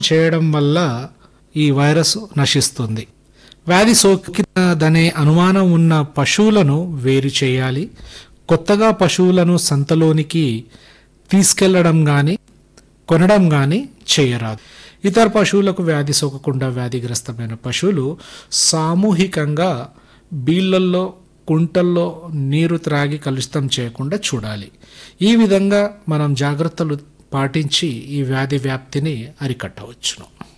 చేయడం వల్ల ఈ వైరస్ నశిస్తుంది వ్యాధి సోకినదనే అనుమానం ఉన్న పశువులను వేరు చేయాలి కొత్తగా పశువులను సంతలోనికి తీసుకెళ్లడం కానీ కొనడం కానీ చేయరాదు ఇతర పశువులకు వ్యాధి సోకకుండా వ్యాధిగ్రస్తమైన పశువులు సామూహికంగా బీళ్ళల్లో కుంటల్లో నీరు త్రాగి కలుషితం చేయకుండా చూడాలి ఈ విధంగా మనం జాగ్రత్తలు పాటించి ఈ వ్యాధి వ్యాప్తిని అరికట్టవచ్చును